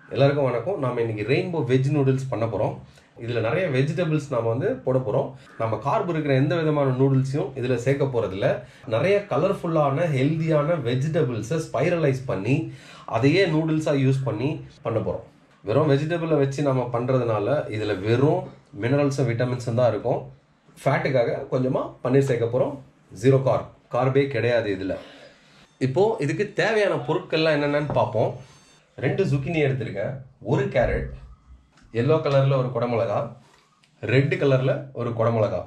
எல்லாருக்கும் வணக்கம் நாம இன்னைக்கு ரெயின்போ வெஜ் நூடுல்ஸ் பண்ண போகிறோம் இதில் நிறைய வெஜிடபிள்ஸ் நாம வந்து போட போகிறோம் நம்ம கார்பு இருக்கிற எந்த விதமான நூடுல்ஸையும் இதில் சேர்க்க போகிறதில்ல நிறைய கலர்ஃபுல்லான ஹெல்தியான வெஜிடபிள்ஸை ஸ்பைரலைஸ் பண்ணி அதையே நூடுல்ஸாக யூஸ் பண்ணி பண்ண போகிறோம் வெறும் வெஜிடபிளை வச்சு நம்ம பண்ணுறதுனால இதில் வெறும் மினரல்ஸும் விட்டமின்ஸும் தான் இருக்கும் ஃபேட்டுக்காக கொஞ்சமாக பன்னீர் சேர்க்க போகிறோம் ஜீரோ கார்ப் கார்பே கிடையாது இதில் இப்போது இதுக்கு தேவையான பொருட்கள்லாம் என்னென்னு பார்ப்போம் ரெண்டு zucchini எடுத்திருக்கேன் ஒரு கேரட் எல்லோ கலரில் ஒரு குடமிளகா ரெட் கலரில் ஒரு குடமிளகா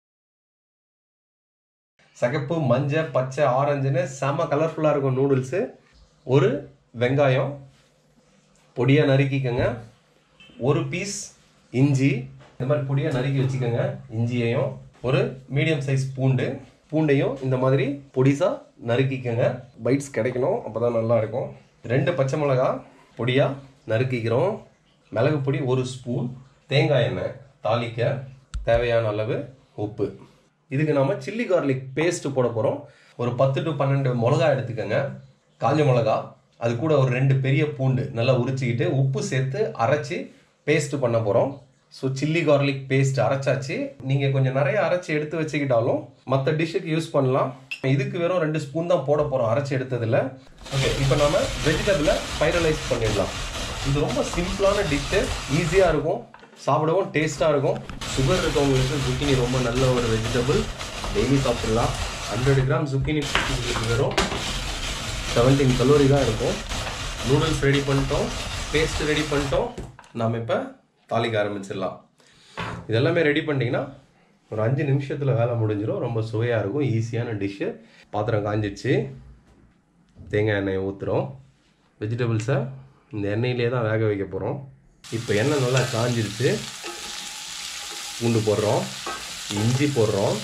சகப்பு மஞ்சள் பச்சை ஆரஞ்சுன்னு செம கலர்ஃபுல்லாக இருக்கும் நூடுல்ஸு ஒரு வெங்காயம் பொடியாக நறுக்கிக்கோங்க ஒரு பீஸ் இஞ்சி இந்த மாதிரி பொடியாக நறுக்கி வச்சுக்கோங்க இஞ்சியையும் ஒரு மீடியம் சைஸ் பூண்டு பூண்டையும் இந்த மாதிரி பொடிசாக நறுக்கிக்கோங்க பைட்ஸ் கிடைக்கணும் அப்போ தான் நல்லா இருக்கும் ரெண்டு பச்சை மிளகா பொடியாக நறுக்கிக்கிறோம் மிளகு பொடி ஒரு ஸ்பூன் தேங்காய் எண்ணெய் தாளிக்க தேவையான அளவு உப்பு இதுக்கு நாம சில்லி கார்லிக் பேஸ்ட் போட போகிறோம் ஒரு பத்து டு பன்னெண்டு மிளகா எடுத்துக்கோங்க காஞ்ச மிளகா அது கூட ஒரு ரெண்டு பெரிய பூண்டு நல்லா உரிச்சிக்கிட்டு உப்பு சேர்த்து அரைச்சி பேஸ்ட் பண்ண போகிறோம் ஸோ சில்லி கார்லிக் பேஸ்ட் அரைச்சாச்சு நீங்கள் கொஞ்சம் நிறைய அரைச்சி எடுத்து வச்சுக்கிட்டாலும் மற்ற டிஷ்ஷுக்கு யூஸ் பண்ணலாம் இதுக்கு வெறும் ரெண்டு ஸ்பூன் தான் போட போகிறோம் அரைச்சி எடுத்ததில் ஓகே இப்போ நம்ம வெஜிடபிளை ஃபைனலைஸ் பண்ணிடலாம் இது ரொம்ப சிம்பிளான டிஷ்ஷு ஈஸியாக இருக்கும் சாப்பிடவும் டேஸ்ட்டாக இருக்கும் சுகர் இருக்கவங்களுக்கு zucchini ரொம்ப நல்ல ஒரு வெஜிடபிள் டெய்லி சாப்பிடலாம் ஹண்ட்ரட் கிராம் zucchini உங்களுக்கு வெறும் செவன்டீன் கலோரி தான் இருக்கும் நூடுல்ஸ் ரெடி பண்ணிட்டோம் பேஸ்ட் ரெடி பண்ணிட்டோம் நாம் இப்போ தாளிக்க ஆரம்பிச்சிடலாம் இதெல்லாமே ரெடி பண்ணிட்டீங்கன்னா ஒரு அஞ்சு நிமிஷத்தில் வேலை முடிஞ்சிடும் ரொம்ப சுவையாக இருக்கும் ஈஸியான டிஷ்ஷு பாத்திரம் காஞ்சிடுச்சு தேங்காய் எண்ணெயை ஊற்றுறோம் வெஜிடபிள்ஸை இந்த எண்ணெயிலே தான் வேக வைக்க போகிறோம் இப்போ எண்ணெய் நல்லா காஞ்சிருச்சு பூண்டு போடுறோம் இஞ்சி போடுறோம்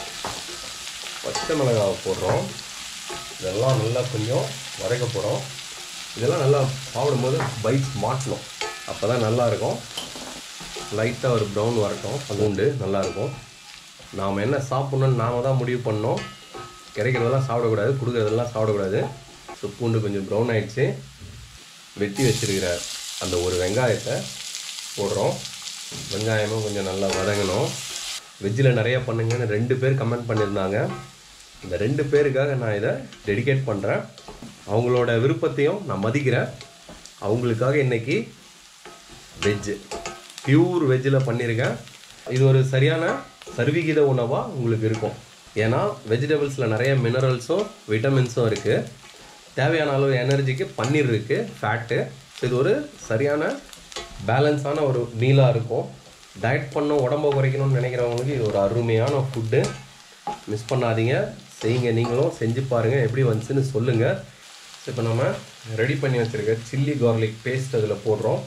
பச்சை மிளகாவை போடுறோம் இதெல்லாம் நல்லா கொஞ்சம் வதக்க போகிறோம் இதெல்லாம் நல்லா சாப்பிடும்போது பைட்ஸ் மாட்டணும் அப்போ தான் நல்லாயிருக்கும் லைட்டாக ஒரு ப்ரௌன் வரட்டும் பூண்டு நல்லாயிருக்கும் நாம் என்ன சாப்பிட்ணுன்னு நாம தான் முடிவு பண்ணோம் கிடைக்கிறதெல்லாம் சாப்பிடக்கூடாது கொடுக்குறதெல்லாம் சாப்பிடக்கூடாது ஸோ பூண்டு கொஞ்சம் ப்ரௌன் ஆயிடுச்சு வெட்டி வச்சிருக்கிற அந்த ஒரு வெங்காயத்தை போடுறோம் வெங்காயமும் கொஞ்சம் நல்லா வதங்கணும் வெஜ்ஜில் நிறைய பண்ணுங்கன்னு ரெண்டு பேர் கமெண்ட் பண்ணியிருந்தாங்க இந்த ரெண்டு பேருக்காக நான் இதை டெடிகேட் பண்ணுறேன் அவங்களோட விருப்பத்தையும் நான் மதிக்கிறேன் அவங்களுக்காக இன்னைக்கு வெஜ்ஜு பியூர் வெஜ்ஜில் பண்ணியிருக்கேன் இது ஒரு சரியான சர்வீகித உணவாக உங்களுக்கு இருக்கும் ஏன்னா வெஜிடபிள்ஸில் நிறைய மினரல்ஸும் விட்டமின்ஸும் இருக்குது தேவையான அளவு எனர்ஜிக்கு பன்னீர் இருக்குது ஃபேட்டு இது ஒரு சரியான பேலன்ஸான ஒரு மீலாக இருக்கும் டயட் பண்ணணும் உடம்ப குறைக்கணும்னு நினைக்கிறவங்களுக்கு இது ஒரு அருமையான ஃபுட்டு மிஸ் பண்ணாதீங்க செய்யுங்க நீங்களும் செஞ்சு பாருங்கள் எப்படி வந்துச்சுன்னு சொல்லுங்கள் இப்போ நம்ம ரெடி பண்ணி வச்சுருக்க சில்லி கார்லிக் பேஸ்ட் அதில் போடுறோம்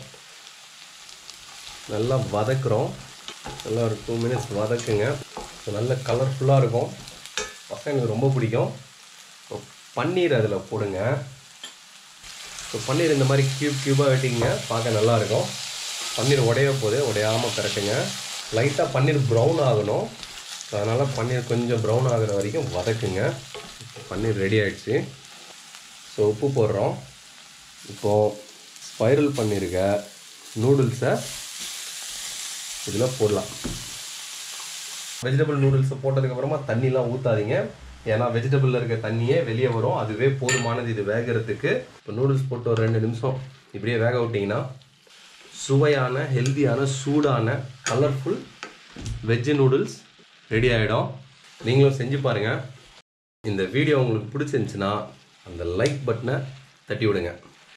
நல்லா வதக்குறோம் நல்லா ஒரு டூ மினிட்ஸ் வதக்குங்க ஸோ நல்ல கலர்ஃபுல்லாக இருக்கும் பசங்களுக்கு ரொம்ப பிடிக்கும் ஸோ பன்னீர் அதில் போடுங்க ஸோ பன்னீர் இந்த மாதிரி க்யூப் க்யூபாக வெட்டிங்க பார்க்க நல்லாயிருக்கும் பன்னீர் உடைய போது உடையாமல் கரெக்டுங்க லைட்டாக பன்னீர் ப்ரௌன் ஆகணும் ஸோ அதனால் பன்னீர் கொஞ்சம் ப்ரௌன் ஆகுற வரைக்கும் வதக்குங்க பன்னீர் ரெடி ஆயிடுச்சு ஸோ உப்பு போடுறோம் இப்போது ஸ்பைரல் பண்ணியிருக்க நூடுல்ஸை இதில் போடலாம் வெஜிடபிள் நூடுல்ஸை போட்டதுக்கப்புறமா தண்ணிலாம் ஊற்றாதீங்க ஏன்னா வெஜிடபிளில் இருக்க தண்ணியே வெளியே வரும் அதுவே போதுமானது இது வேகிறதுக்கு இப்போ நூடுல்ஸ் போட்டு ஒரு ரெண்டு நிமிஷம் இப்படியே வேக விட்டிங்கன்னா சுவையான ஹெல்தியான சூடான கலர்ஃபுல் வெஜ்ஜு நூடுல்ஸ் ரெடி ஆகிடும் நீங்களும் செஞ்சு பாருங்கள் இந்த வீடியோ உங்களுக்கு பிடிச்சிருந்துச்சுன்னா அந்த லைக் பட்டனை தட்டி விடுங்க